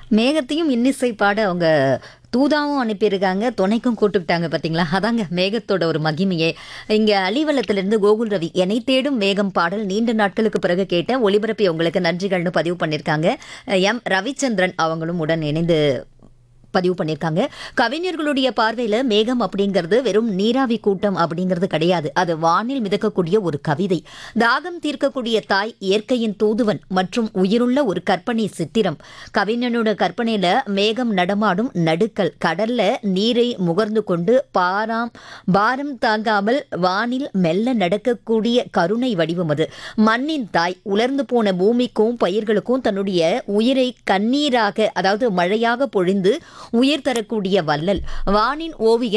மேகத்தையும் இன்னிசை பாட அவங்க தூதாவும் அனுப்பியிருக்காங்க துணைக்கும் கூட்டுக்கிட்டாங்க பார்த்தீங்களா அதாங்க மேகத்தோட ஒரு மகிமையே இங்கே அலிவலத்திலிருந்து கோகுல் ரவி என்னை தேடும் மேகம் பாடல் நீண்ட நாட்களுக்கு பிறகு கேட்டேன் ஒளிபரப்பி உங்களுக்கு நன்றிகள்னு பதிவு பண்ணியிருக்காங்க எம் ரவிச்சந்திரன் அவங்களும் உடன் இணைந்து பதிவு பண்ணியிருக்காங்க கவிஞர்களுடைய பார்வையில மேகம் அப்படிங்கிறது வெறும் நீராவி கூட்டம் அப்படிங்கிறது கிடையாது அது வானில் மிதக்கக்கூடிய ஒரு கவிதை தாகம் தீர்க்கக்கூடிய தாய் இயற்கையின் தூதுவன் மற்றும் உயிருள்ள ஒரு கற்பனை சித்திரம் கவிஞனோட கற்பனையில மேகம் நடமாடும் நடுக்கல் கடல்ல நீரை முகர்ந்து கொண்டு பாராம் பாரம் தாங்காமல் வானில் மெல்ல நடக்கக்கூடிய கருணை வடிவம் அது மண்ணின் தாய் உலர்ந்து போன பூமிக்கும் பயிர்களுக்கும் தன்னுடைய உயிரை கண்ணீராக அதாவது மழையாக பொழிந்து உயிர் தரக்கூடிய வள்ளல் வானின் ஓவியம்